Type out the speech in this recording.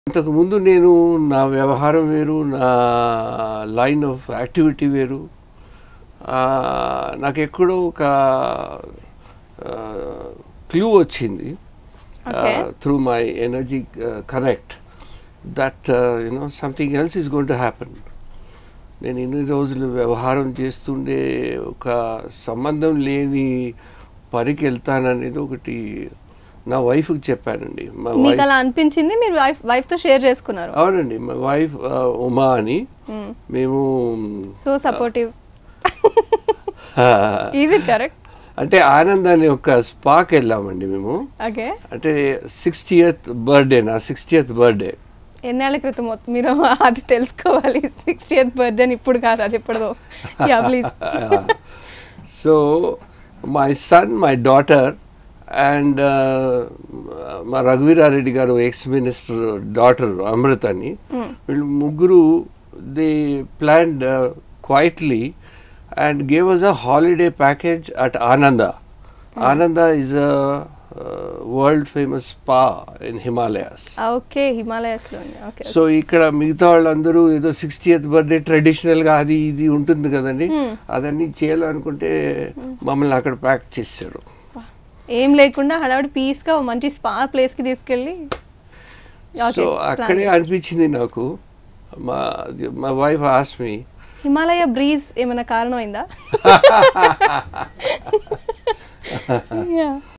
ఇంతకుముందు నేను నా వ్యవహారం వేరు నా లైన్ ఆఫ్ యాక్టివిటీ వేరు ఆ, నాకు ఎక్కడో ఒక క్లూ వచ్చింది Okay. Through my energy connect that you know something else is going to happen నేను ఇన్ని రోజులు వ్యవహారం చేస్తుండే ఒక సంబంధం లేని పనికి వెళ్తాననేది ఒకటి నా వైఫ్కి చెప్పానండి మా మీకు వైఫ్ అలా అనిపించింది మీరు వైఫ్ వైఫ్ తో షేర్ చేసుకున్నారు అవునండి మా వైఫ్ ఉమా అని మేము so supportive is it correct అంటే ఆనందాన్ని ఒక స్పాక్ వెళ్ళామండి మేము ఓకే అంటే సిక్స్టీయత్ బర్త్డే నా సిక్స్టీయత్ బర్త్డే ఎన్నేళ్ల క్రితం మొత్తం మీరు అది తెలుసుకోవాలి సిక్స్టీ ఎయిత్ బర్త్డే ఇప్పుడు కాదు అది ఎప్పుడుదో yeah please so my son my daughter and మా రఘువీరారెడ్డి గారు ఎక్స్ మినిస్టర్ డాటర్ అమృత అని వీళ్ళు ముగ్గురు they planned quietly and gave us a holiday package at Ananda Ananda is a world famous spa in Himalayas okay Himalayas లో ఓకే సో ఇక్కడ మిగతా వాళ్ళందరూ ఏదో సిక్స్టీయత్ బర్త్డే ట్రెడిషనల్ గా అది ఇది ఉంటుంది కదండి అదన్నీ చేయాలనుకుంటే మమ్మల్ని అక్కడ ప్యాక్ చేశాడు ఏం లేకుండా హడావిడి పీస్ గా ఓ మంచి స్పా ప్లేస్ కి తీసుకెళ్ళి Okay, సో plan అక్కడే అనిపించింది నాకు మా మా వైఫ్ ఆస్మి హిమాలయ బ్రీజ్ ఏమైనా కారణం అయిందా Yeah.